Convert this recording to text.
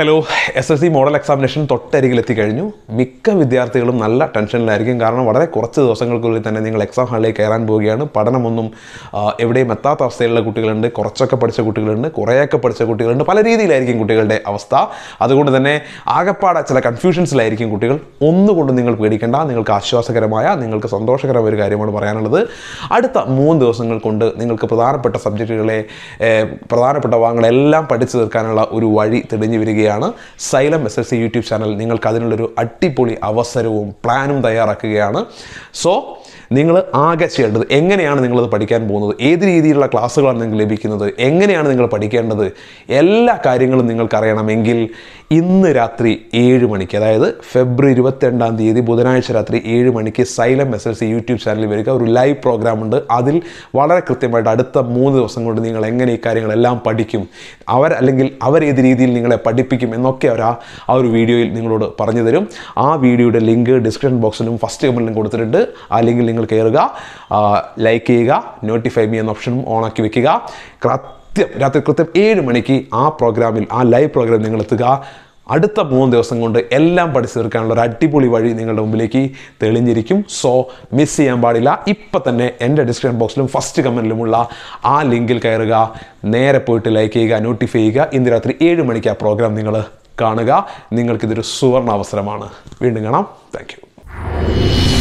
hello S S C model examination തൊട്ടരികിൽ എത്തിക്കഴിഞ്ഞു മിക്ക വിദ്യാർത്ഥികളും നല്ല ടെൻഷനിലായിരിക്കും കാരണം വളരെ കുറച്ച് ദിവസങ്ങൾക്കുള്ളിൽ തന്നെ നിങ്ങൾ എക്സാം ഹാളിലേക്ക് കയറാൻ പോവുകയാണ് പഠനമൊന്നും ആ, എവിടെയും എത്താത്ത അവസ്ഥയിലുള്ള കുട്ടികളുണ്ട് കുറച്ചൊക്കെ പഠിച്ച കുട്ടികളുണ്ട് കുറേയൊക്കെ പഠിച്ച കുട്ടികളുണ്ട് പല രീതിയിലായിരിക്കും കുട്ടികളുടെ അവസ്ഥ അതുകൊണ്ട് തന്നെ ആകപ്പാടെ ചില കൺഫ്യൂഷൻസിലായിരിക്കും കുട്ടികൾ ഒന്നുകൊണ്ടും നിങ്ങൾ പേടിക്കേണ്ട നിങ്ങൾക്ക് ആശ്വാസകരമായ നിങ്ങൾക്ക് സന്തോഷകരമായ ഒരു കാര്യമാണ് പറയാനുള്ളത് അടുത്ത മൂന്ന് ദിവസങ്ങൾ കൊണ്ട് നിങ്ങൾക്ക് പ്രധാനപ്പെട്ട സബ്ജക്റ്റുകളെ ഏഹ്, പ്രധാനപ്പെട്ട ഭാഗങ്ങളെല്ലാം പഠിച്ചു തീർക്കാനുള്ള ഒരു വഴി തെളിഞ്ഞു വരികയാണ് Xylem S S C YouTube channel നിങ്ങൾക്ക് അതിനുള്ളൊരു അടിപൊളി അവസരവും പ്ലാനും തയ്യാറാക്കുകയാണ് സോ നിങ്ങൾ ആകെ ചെയ്യേണ്ടത് എങ്ങനെയാണ് നിങ്ങളത് പഠിക്കാൻ പോകുന്നത് ഏത് രീതിയിലുള്ള ക്ലാസ്സുകളാണ് നിങ്ങൾക്ക് ലഭിക്കുന്നത് എങ്ങനെയാണ് നിങ്ങൾ പഠിക്കേണ്ടത് എല്ലാ കാര്യങ്ങളും നിങ്ങൾക്ക് അറിയണമെങ്കിൽ ഇന്ന് രാത്രി ഏഴ് മണിക്ക് അതായത് ഫെബ്രുവരി ഇരുപത്തിരണ്ടാം തീയതി ബുധനാഴ്ച രാത്രി ഏഴ് മണിക്ക് Xylem S L C YouTube ചാനലിൽ വരിക ഒരു ലൈവ് പ്രോഗ്രാം ഉണ്ട് അതിൽ വളരെ കൃത്യമായിട്ട് അടുത്ത മൂന്ന് ദിവസം കൊണ്ട് നിങ്ങൾ എങ്ങനെ ഈ കാര്യങ്ങളെല്ലാം പഠിക്കും അവർ അല്ലെങ്കിൽ അവർ ഏത് രീതിയിൽ നിങ്ങളെ പഠിപ്പിക്കും എന്നൊക്കെ അവർ ആ ആ ഒരു വീഡിയോയിൽ നിങ്ങളോട് പറഞ്ഞു തരും ആ വീഡിയോയുടെ ലിങ്ക് ഡിസ്ക്രിപ്ഷൻ ബോക്സിലും ഫസ്റ്റ് കമൻറ്റിലും കൊടുത്തിട്ടുണ്ട് ആ ലിങ്കിൽ നിങ്ങൾ കയറുക ലൈക്ക് ചെയ്യുക നോട്ടിഫൈ മീ എന്ന ഓപ്ഷനും ഓണാക്കി വെക്കുക കൃത്യം രാത്രി കൃത്യം ഏഴ് മണിക്ക് ആ പ്രോഗ്രാമിൽ ആ ലൈവ് പ്രോഗ്രാം നിങ്ങൾ എത്തുക അടുത്ത മൂന്ന് ദിവസം കൊണ്ട് എല്ലാം പഠിച്ചു തീർക്കാനുള്ള ഒരു അടിപൊളി വഴി നിങ്ങളുടെ മുമ്പിലേക്ക് തെളിഞ്ഞിരിക്കും സോ മിസ് ചെയ്യാൻ പാടില്ല ഇപ്പം തന്നെ എൻ്റെ ഡിസ്ക്രിപ്ഷൻ ബോക്സിലും ഫസ്റ്റ് കമൻറ്റിലുമുള്ള ആ ലിങ്കിൽ കയറുക നേരെ പോയിട്ട് ലൈക്ക് ചെയ്യുക നോട്ടിഫൈ ചെയ്യുക ഇന്ന് രാത്രി ഏഴ് മണിക്ക് ആ പ്രോഗ്രാം നിങ്ങൾ കാണുക നിങ്ങൾക്കിതൊരു സുവർണ അവസരമാണ് വീണ്ടും കാണാം താങ്ക്